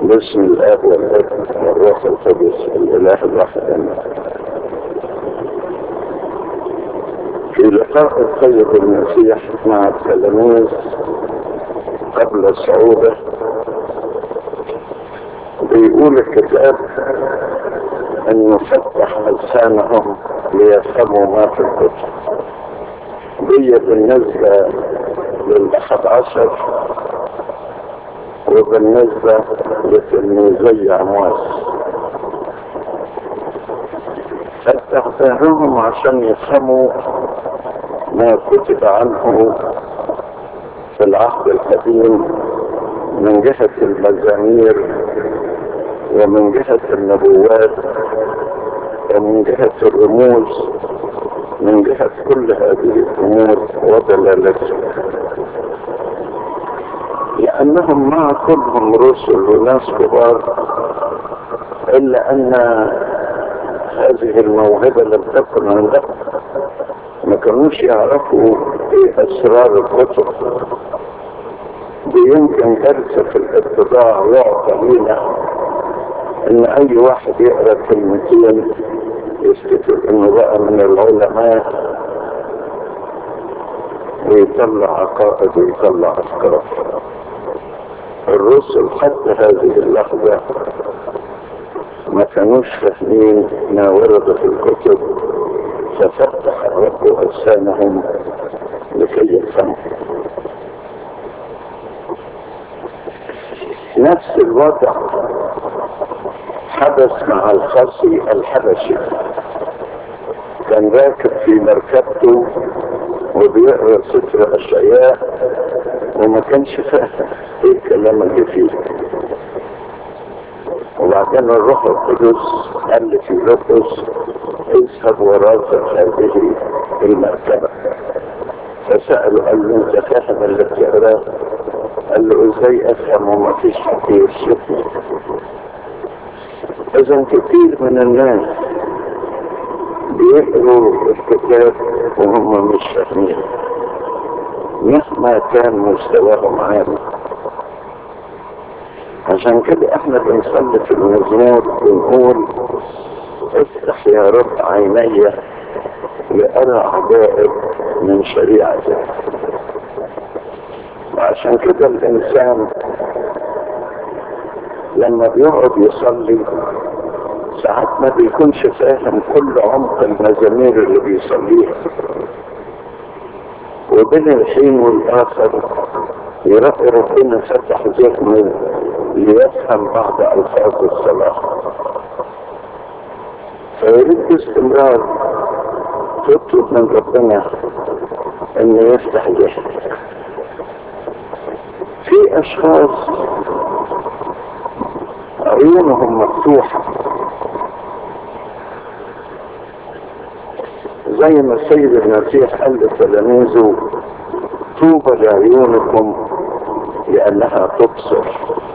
باسم الاب والابن والروح القدس الاله الواحد امين في لقاء السيد المسيح مع التلاميذ قبل الصعوبة بيقول الكتاب انه فتح لسانهم ليفهموا ما في الكتب دي بالنسبة للأحد عشر وبالنسبة لتلميذي عمواس فتح ذهنهم عشان يفهموا ما كتب عنه في العهد القديم من جهة المزامير ومن جهة النبوات ومن جهة الرموز من جهة كل هذه الأمور ودلالتها لأنهم مع كلهم رسل وناس كبار إلا أن هذه الموهبة لم تكن عندهم ما كانوش يعرفوا ايه اسرار الكتب يمكن درس في الاتباع يعطى لنا ان اي واحد يقرا كلمتين يفتكر انه بقى من العلماء ويطلع عقائد ويطلع افكار الرسل حتى هذه اللحظة ما كانوش فاهمين ما ورد في الكتب ففتح الرب أجسامهم لكي يفهموا نفس الوضع حدث مع الخصي الحبشي كان راكب في مركبته وبيقرا سفر اشعياء وما كانش فاهم ايه الكلام اللي فيه وبعدين الروح القدس قال لفيلبس اذهب ورافق هذه المركبة فسأله قال له انت فاهم اللي بتقراه قال له ازاي افهم وما فيش حد يشوفني اذا كتير من الناس بيقروا الكتاب وهم مش فاهمين مهما كان مستواهم عالي عشان كده احنا بنصلي في المزمور بنقول افتح يا رب عيني لأرى عجائب من شريعتك وعشان كده الإنسان لما بيقعد يصلي ساعات ما بيكونش فاهم كل عمق المزامير اللي بيصليها وبين الحين والآخر يلاقي ربنا فتح ذهنه ليفهم بعض ألفاظ الصلاة فيريد باستمرار تطلب من ربنا انه يفتح ذهنك في اشخاص عيونهم مفتوحة زي ما السيد المسيح قال لتلاميذه طوبى لعيونكم لأنها تبصر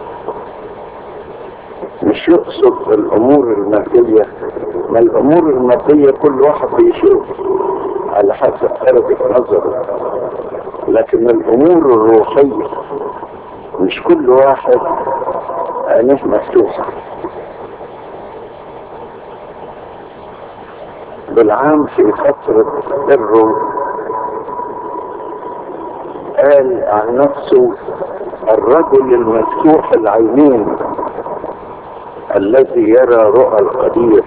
مش يقصد الأمور المادية ما الأمور المادية كل واحد بيشوف على حسب درجة نظره لكن الأمور الروحية مش كل واحد عينيه مفتوحة بالعام في فترة سره قال عن نفسه الرجل المفتوح العينين الذي يرى رؤى القدير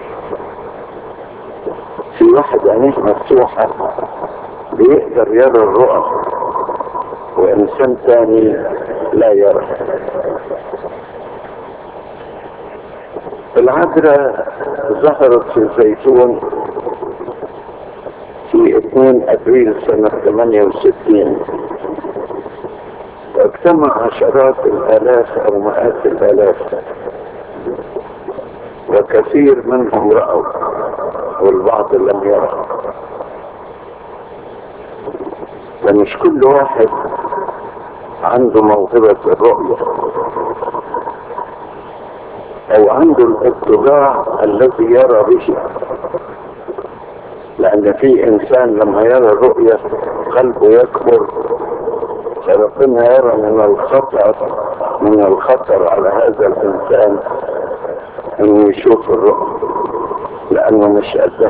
في واحد عينيه مفتوحة بيقدر يرى الرؤى وإنسان ثاني لا يرى العذراء ظهرت في الزيتون في 2 ابريل سنة 68 واجتمع عشرات الالاف او مئات الالاف وكثير منهم رأوا والبعض لم يرى فمش كل واحد عنده موهبة الرؤية او عنده الاطلاع الذي يرى به لان في انسان لما يرى الرؤية قلبه يكبر فربنا يرى من الخطر من الخطر على هذا الانسان الانسان انه يشوف الرؤى لانه مش قدها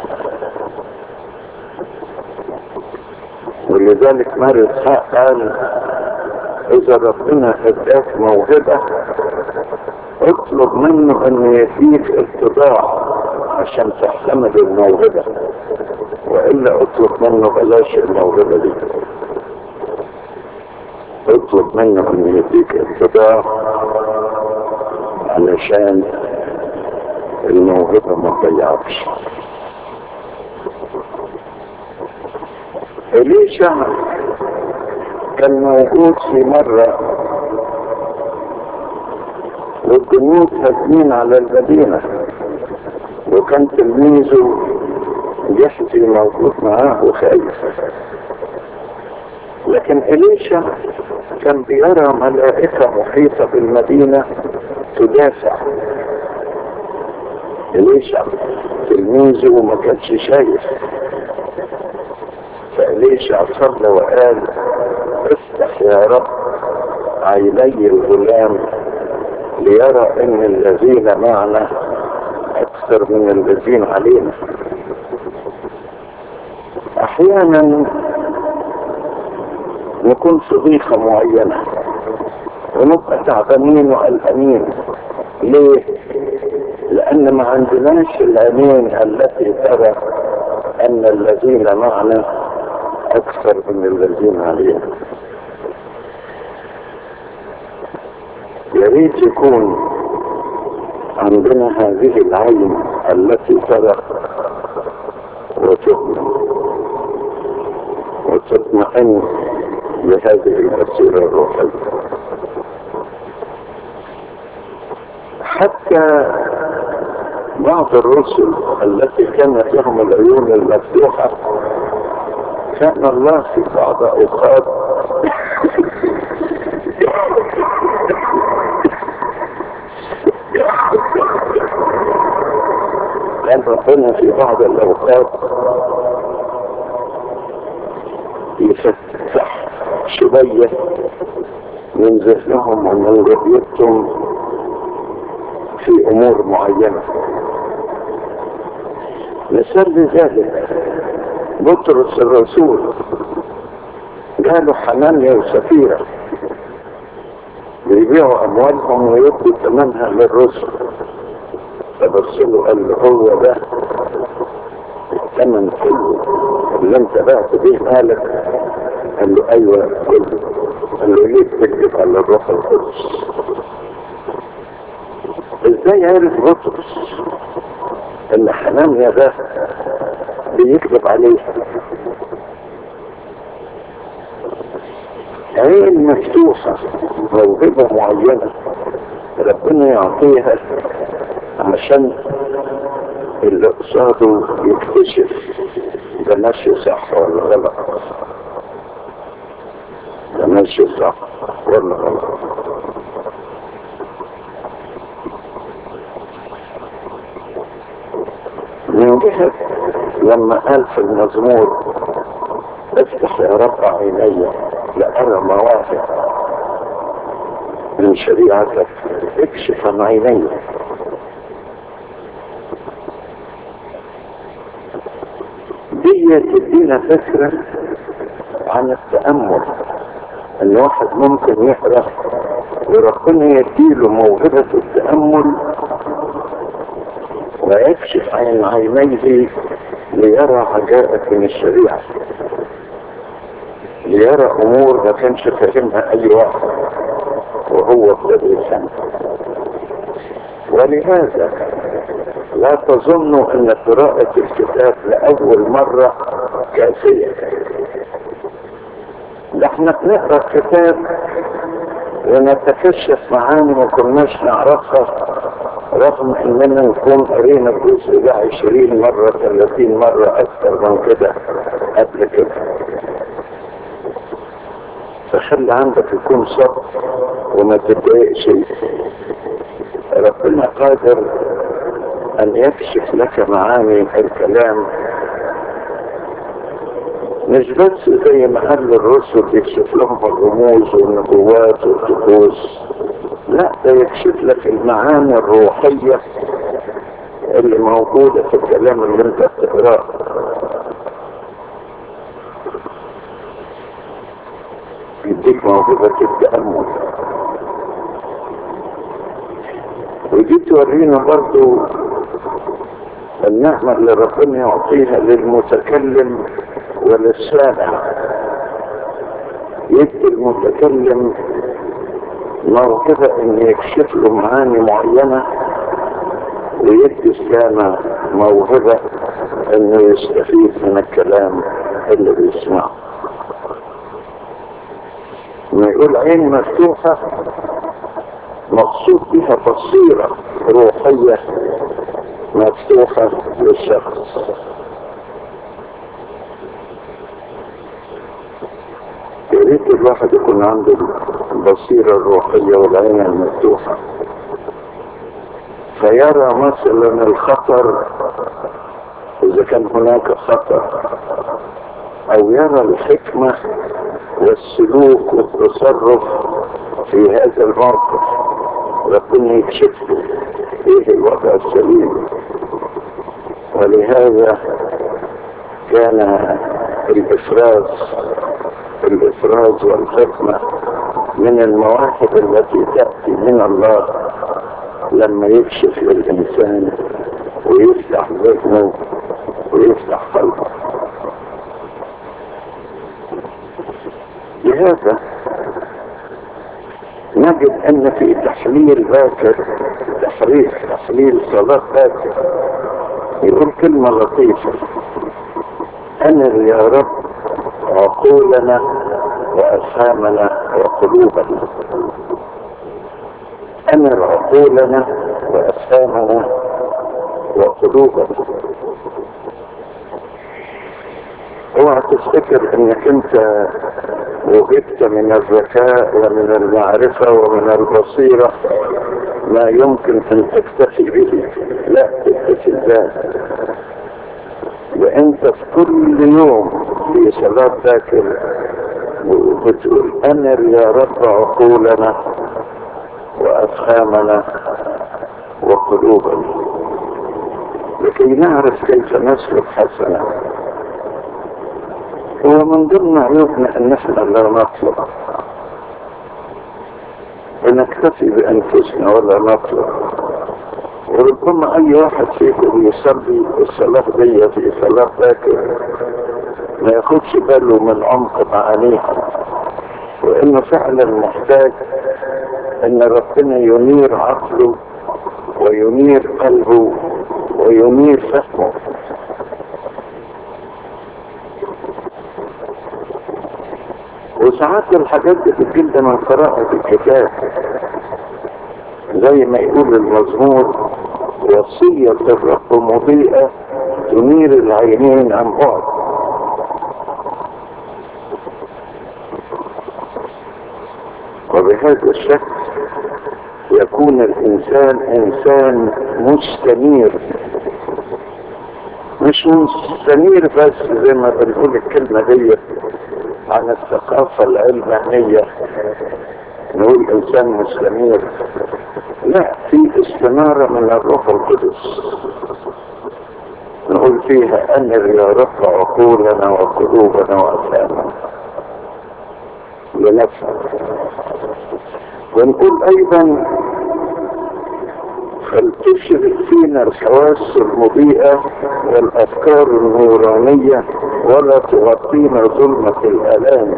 ولذلك مارس قال اذا ربنا اداك موهبة اطلب منه انه يديك اتضاع عشان تحتمل الموهبة والا اطلب منه بلاش الموهبة دي اطلب منه انه يديك اتضاع علشان الموهبة ما تضيعكش إليشع كان موجود في مرة والجنود هاجمين على المدينة وكان تلميذه جحدي موجود معاه وخايف لكن إليشع كان بيرى ملائكة محيطة بالمدينة تدافع إليشع تلميذه ما كانش شايف فإليشع صلى وقال افتح يا رب عيني الغلام ليرى ان الذين معنا اكثر من الذين علينا احيانا نكون في ضيقة معينة ونبقى تعبانين وقلقانين ليه؟ لأن ما عندناش العينين التي ترى أن الذين معنا أكثر من الذين علينا يا ريت يكون عندنا هذه العين التي ترى وتؤمن وتطمئن بهذه البصيرة الروحية حتى بعض الرسل التي كانت لهم العيون المفتوحة كان الله في بعض أوقات كان ربنا في بعض الأوقات يفتح شوية من ذهنهم ومن رؤيتهم في أمور معينة مثال لذلك بطرس الرسول قالوا حنانيا وسفيرة بيبيعوا أموالهم ويدوا ثمنها للرسل فبص له قال له هو ده الثمن كله اللي انت بعت بيه مالك قال له ايوه كله قال له ليه تكذب على الروح القدس ازاي عرف بطرس ان حنانيا ده بيكذب عليه عين مفتوحة موهبة معينة ربنا يعطيها عشان اللي قصاده يكتشف ده ماشي صح ولا غلط ده ماشي صح ولا غلط من جهة لما قال في المزمور افتح يا رب عيني لأرى مواهب من شريعتك اكشف عن عيني دي تدينا فكرة عن التأمل ان واحد ممكن يقرأ وربنا يديله موهبة التأمل ويكشف عن عينيه ليرى عجائب من الشريعة ليرى امور ما كانش فاهمها اي واحد وهو ابتدى يفهم ولهذا لا تظنوا ان قراءة الكتاب لأول مرة كافية ده احنا بنقرا الكتاب ونتكشف معاني ما كناش نعرفها رغم اننا نكون قرينا الجزء ده عشرين مرة ثلاثين مرة اكثر من كده قبل كده فخلي عندك يكون صبر وما تتضايقش ربنا قادر ان يكشف لك معاني الكلام مش بس زي ما قال الرسل يكشف لهم الرموز والنبوات والطقوس لا ده يكشف لك المعاني الروحية اللي موجودة في الكلام اللي انت بتقراه يديك موهبة التأمل ودي تورينا برضو النعمة اللي ربنا يعطيها للمتكلم وللسامع يدي المتكلم موهبة ان يكشف له معاني معينة ويدي السامع موهبة انه يستفيد من الكلام اللي بيسمعه ما يقول عين مفتوحة مقصود بها بصيرة روحية مفتوحة للشخص يا ريت الواحد يكون عنده البصيرة الروحية والعين المفتوحة فيرى مثلا الخطر إذا كان هناك خطر أو يرى الحكمة والسلوك والتصرف في هذا الموقف ربنا يكشف له ايه الوضع السليم ولهذا كان الافراز الافراز والحكمة من المواهب التي تأتي من الله لما يكشف للإنسان ويفتح ذهنه ويفتح قلبه لهذا نجد ان في تحليل باكر تحريف تحليل صلاة باكر يقول كلمة لطيفة انر يا رب عقولنا وافهامنا وقلوبنا انر عقولنا وافهامنا وقلوبنا اوعى تفتكر انك انت وجدت من الذكاء ومن المعرفة ومن البصيرة ما يمكن ان تكتفي به لا تكتفي الذات وانت في كل يوم في صلاة ذاكر بتقول انر يا رب عقولنا وافهامنا وقلوبنا لكي نعرف كيف نسلك حسنا هو من ضمن عيوبنا ان احنا لا نطلب ونكتفي بانفسنا ولا نطلب وربما اي واحد فيكم يصلي الصلاة دي في صلاة باكر ما ياخدش باله من عمق معانيها وانه فعلا محتاج ان ربنا ينير عقله وينير قلبه وينير فهمه وساعات الحاجات دي بتجيلنا من قراءة الكتاب زي ما يقول المزمور وصية الرب مضيئة تنير العينين عن بعد وبهذا الشكل يكون الإنسان إنسان مستنير مش مستنير بس زي ما بنقول الكلمة دي عن الثقافة العلمانية نقول إنسان مستنير لا في استنارة من الروح القدس نقول فيها أنر يا رب عقولنا وقلوبنا وأفهامنا لنفهم ونقول أيضا فلتشرق فينا الحواس المضيئة والأفكار النورانية ولا تغطينا ظلمة الآلام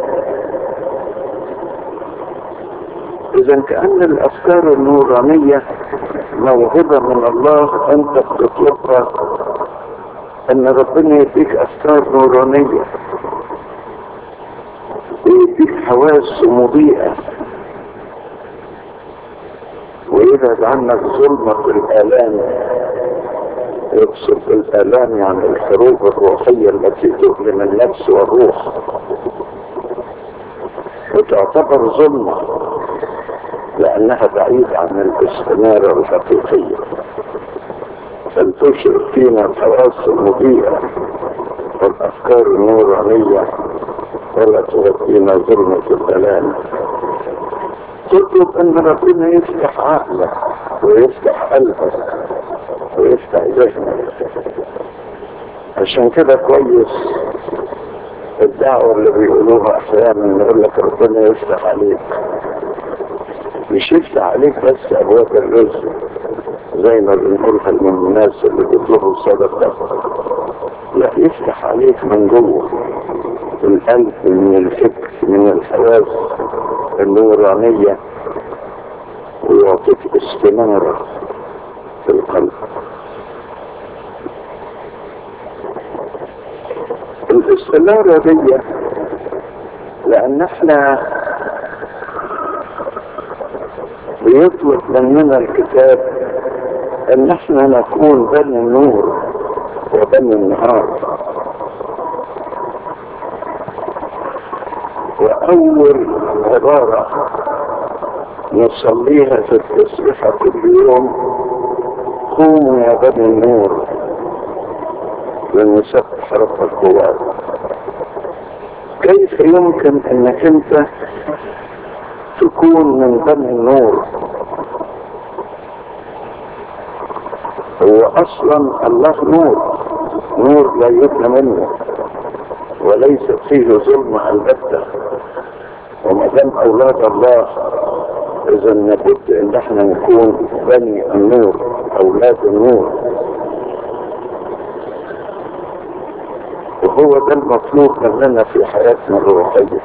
إذا كأن الأفكار النورانية موهبة من الله أنت بتطلبها أن ربنا يديك أفكار نورانية ويديك حواس مضيئة ويبعد عنك ظلمة الآلام يقصد الآلام يعني الحروب الروحية التي تؤلم النفس والروح وتعتبر ظلمة لأنها بعيدة عن الاستنارة الحقيقية فلتشرق فينا الحواس المضيئة والأفكار النورانية ولا تغطينا ظلمة الآلام تطلب ان ربنا يفتح عقلك ويفتح قلبك ويفتح ذهنك عشان كده كويس الدعوة اللي بيقولوها احيانا يقول لك ربنا يفتح عليك مش يفتح عليك بس ابواب الرزق زي ما بنقولها من الناس اللي بيطلبوا الصدقة لا يفتح عليك من جوه القلب من الفكر من الحواس النورانية ويعطيك استنارة في القلب الاستنارة دي لأن احنا بيطلب مننا الكتاب ان احنا نكون بني النور وبني النهار واول عبارة نصليها في التسبيحة كل يوم قوموا يا بني النور لنسبح رب القوات كيف يمكن انك انت تكون من بني النور هو اصلا الله نور نور لا يبنى منه وليس فيه ظلم البتة وما دام اولاد الله اذا لابد ان احنا نكون بني النور اولاد النور وهو ده المطلوب مننا في حياتنا الروحيه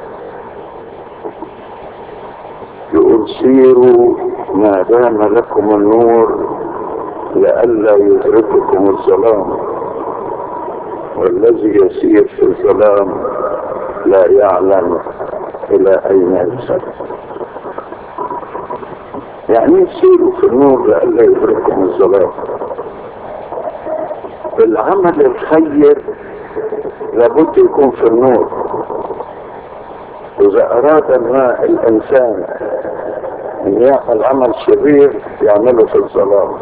يقول سيروا ما دام لكم النور لئلا يدرككم الظلام والذي يسير في الظلام لا يعلم الى اين يذهب يعني سيروا في النور لئلا يدرككم الظلام العمل الخير لابد يكون في النور إذا أراد ما الإنسان أن يعمل عمل شرير يعمله في الظلام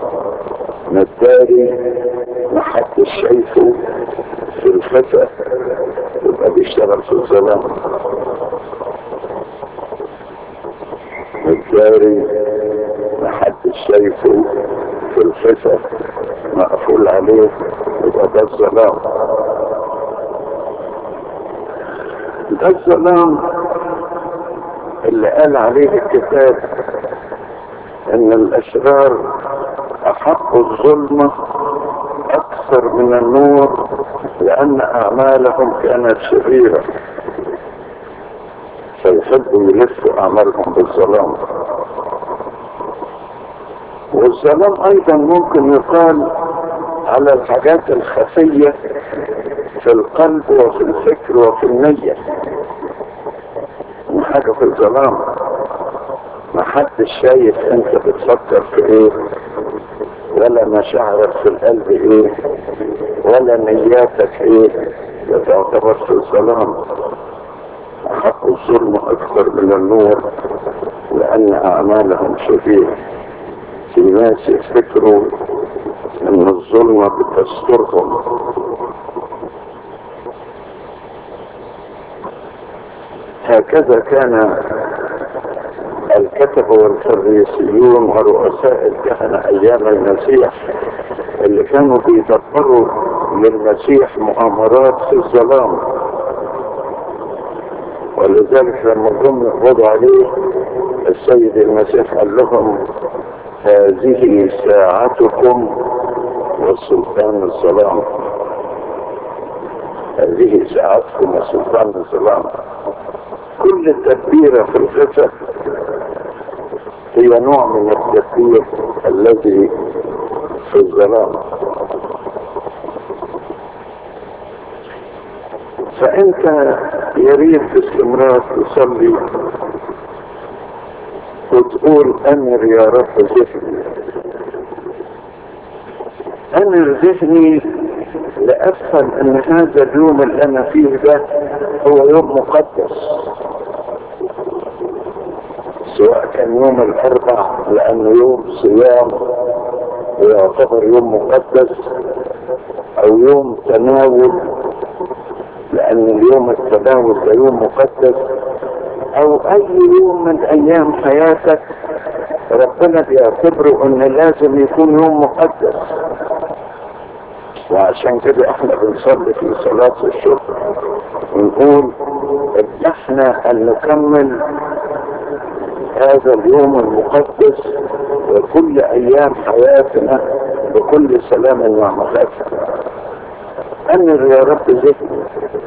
مداري محدش شايفه في الخفة يبقى بيشتغل في الظلام مداري محدش شايفه في الخفة مقفول عليه يبقى ده الظلام ده الظلام اللي قال عليه الكتاب ان الاشرار احقوا الظلمة اكثر من النور لان اعمالهم كانت شريرة فيحبوا يلفوا اعمالهم بالظلام والظلام ايضا ممكن يقال على الحاجات الخفية في القلب وفي الفكر وفي النية حاجة في الظلام ما حدش شايف انت بتفكر في ايه ولا مشاعرك في القلب ايه ولا نياتك ايه ده تعتبر في الظلام حق الظلم اكثر من النور لان اعمالهم شريرة في ناس يفتكروا ان الظلمة بتسترهم هكذا كان الكتبة والفريسيون ورؤساء الكهنة ايام المسيح اللي كانوا بيدبروا للمسيح مؤامرات في الظلام ولذلك لما جم يقبضوا عليه السيد المسيح قال لهم هذه ساعتكم وسلطان الظلام هذه ساعتكم وسلطان الظلام كل تدبيرة في الخفة هي نوع من التدبير الذي في الظلام فانت يريد باستمرار تصلي وتقول امر يا رب ذهني امر ذهني لافهم ان هذا اليوم اللي انا فيه ده هو يوم مقدس سواء كان يوم الاربع لانه يوم صيام ويعتبر يوم مقدس او يوم تناول لان اليوم التناول ده يوم مقدس او اي يوم من ايام حياتك ربنا بيعتبره ان لازم يكون يوم مقدس وعشان كده احنا بنصلي في صلاة الشكر ونقول احنا ان نكمل هذا اليوم المقدس وكل ايام حياتنا بكل سلام ومخافة انر يا رب ذهني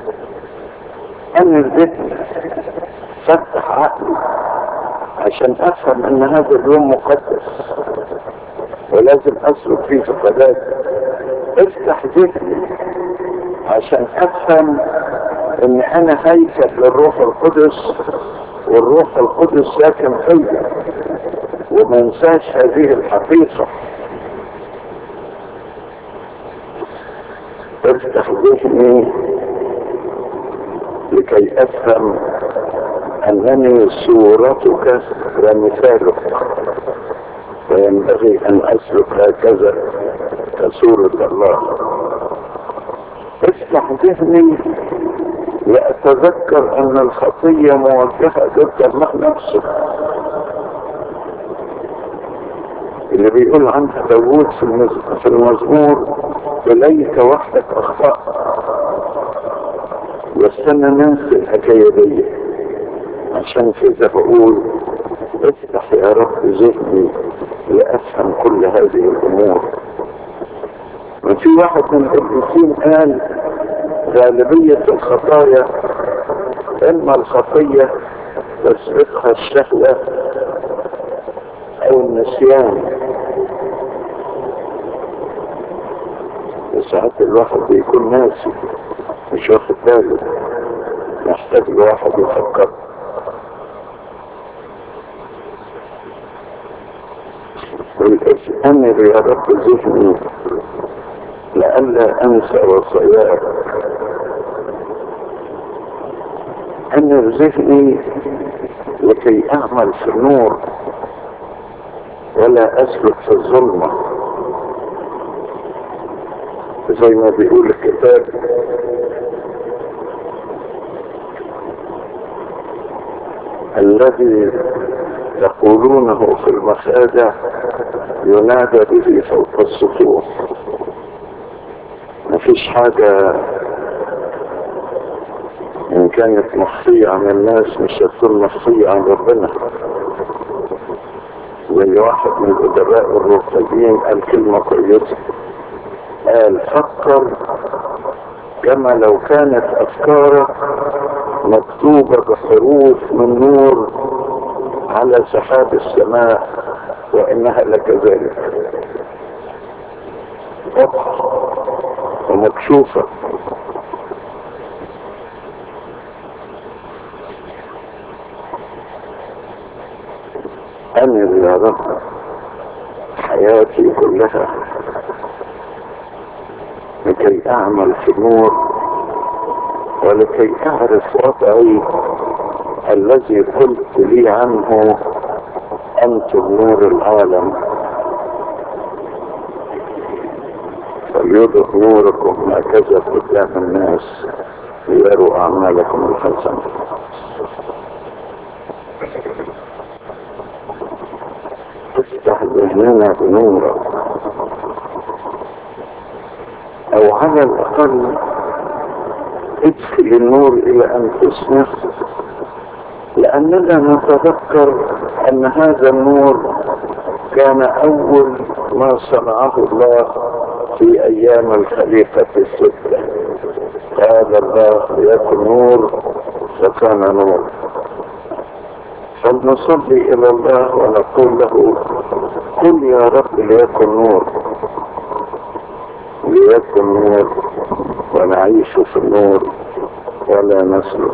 انر ذهني فتح عقلي عشان افهم ان هذا اليوم مقدس ولازم اسلك فيه في قداسة افتح ذهني عشان افهم ان انا هيكل للروح القدس والروح القدس ساكن فيا وما انساش هذه الحقيقة افتح ذهني لكي افهم انني صورتك ومثالك وينبغي ان اسلك هكذا كصورة الله افتح ذهني لأتذكر أن الخطية موجهة ضد الله نفسه اللي بيقول عنها داوود في في المزمور إليك وحدك أخطأت بس أنا ناسي الحكاية دي عشان كده بقول افتح يا رب ذهني لأفهم كل هذه الأمور وفي واحد من القديسين قال غالبية الخطايا إما الخطية تسبقها الشهوة أو النسيان وساعات الواحد بيكون ناسي مش واخد باله محتاج الواحد يفكر أمر يا رب ذهني لئلا أنسى وصاياك أمر ذهني لكي أعمل في النور ولا أسلك في الظلمة زي ما بيقول الكتاب الذي يقولونه في المخادع ينادى به فوق السطوح مفيش حاجة إن كانت مخفية عن الناس مش هتكون مخفية عن ربنا زي واحد من الأدباء الروحيين قال كلمة كويسة قال فكر كما لو كانت أفكارك مكتوبة بحروف من نور على سحاب السماء وإنها لكذلك واضحة ومكشوفة أمر يا رب حياتي كلها لكي أعمل في النور ولكي أعرف وضعي الذي قلت لي عنه أنتم نور العالم فليضف نوركم هكذا قدام الناس ليروا أعمالكم الحسنة افتح ذهننا بنورك أو على الأقل ادخل النور إلى أنفسنا لأننا نتذكر أن هذا النور كان أول ما صنعه الله في أيام الخليفة الستة قال الله ليكن نور فكان نور فلنصلي إلى الله ونقول له قل يا رب ليكن نور ليكن نور ونعيش في النور ولا نسلك